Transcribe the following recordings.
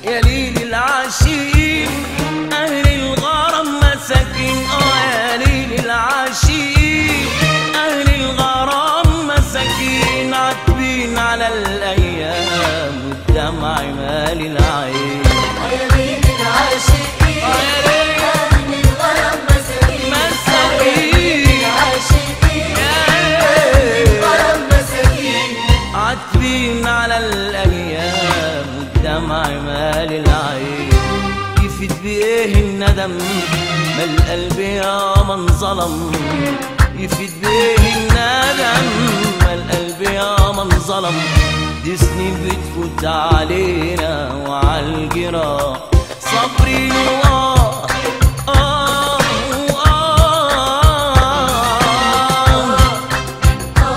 يا ليل العاشقين أهل الغرام مساكين آه يا ليل العاشقين أهل الغرام مساكين عاتبين على الأيام والدمع مال العين يا ليل العاشقين آه يا ليل أهل الغرام مساكين مساكين العاشقين يا الغرام مساكين عاتبين على الايام والدمع مال العين يفيد بايه الندم ما القلب يا من ظلم يفيد بايه الندم ما القلب يا من ظلم دي سنين بتفوت علينا وعلى الجراح صبري وآه آه آه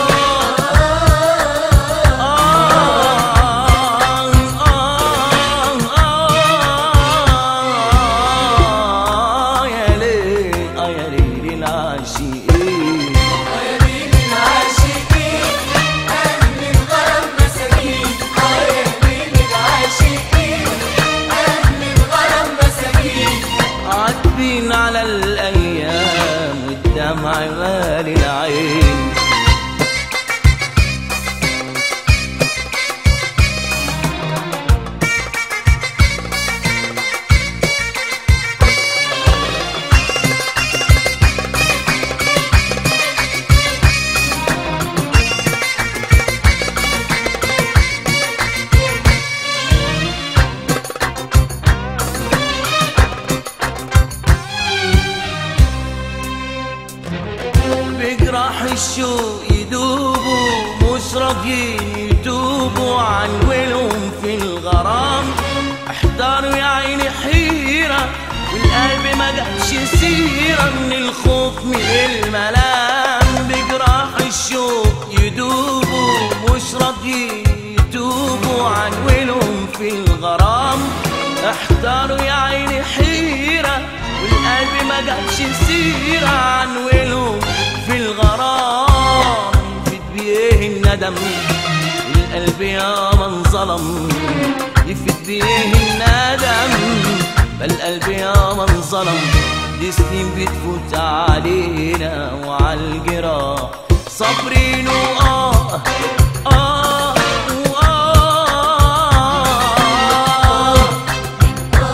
يا ليل آه يا ليل العاشقين يا ليل العاشقين أهل الغرام مساكين يا ليل العاشقين أهل الغرام مساكين عاتبين على الأيام والدمع مال العين بجراح الشوق يدوبوا مش راضيين يتوبوا عن ولهم في الغرام احضروا يا عيني حيرة والقلب ما جابش سيرة من الخوف من الملام بجراح الشوق يدوبوا مش راضيين يتوبوا عن ولهم في الغرام احضروا يا عيني حيرة والقلب ما جابش سيرة عن ولهم في الغرام يفيد بيه الندم القلب يا من ظلم يفيد بيه الندم بل القلب يا من ظلم دي سنين بتفوت علينا وعلى الجراح صابرين وآه آه وآه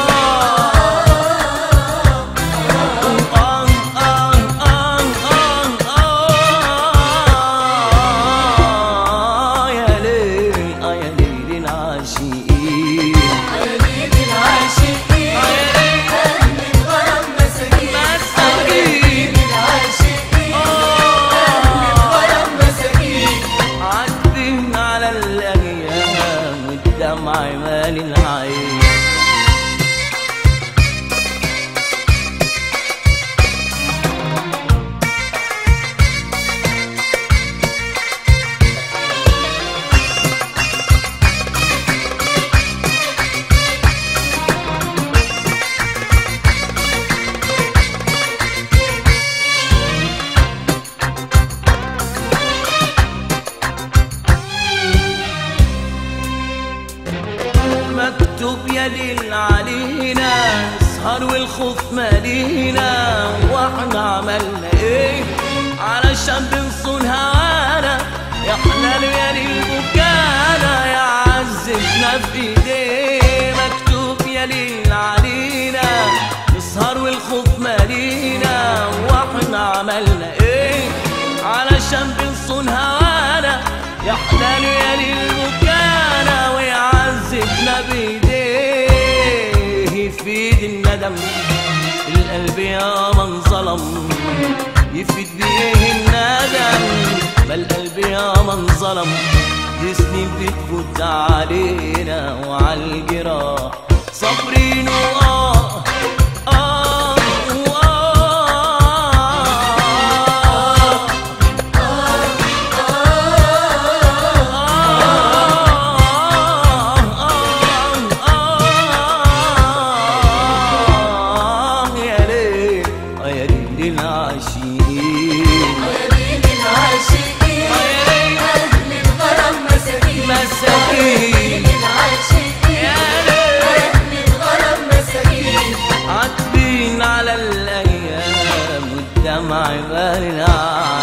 يا ليل آه يا ليل العاشقين يا ليل العاشقين أهل الغرام مساكين مساكين. العاشقين أهل الغرام مساكين عاتبين على الأيام والدمع مال العين مكتوب يا ليل علينا اسهر والخوف مالينا واحنا عملنا ايه علشان بنصون هوانا يا حلال يا ليل بكانا يا عزتنا في ايديه مكتوب يا ليل علينا نسهر والخوف مالينا واحنا عملنا ايه علشان بنصون هوانا يا حلال يا ليل بكانا ويعذبنا بايديه يفيد الندم القلب يا من ظلم يفيد بيه الندم ما القلب يا من ظلم دي سنين بتفوت علينا وعلى الجراح صابرين وآه آه وآه يا ليل يا ليل العاشقين يا ليل العاشقين أهل الغرام مساكين مساكين العاشقين يا ليل عبالنا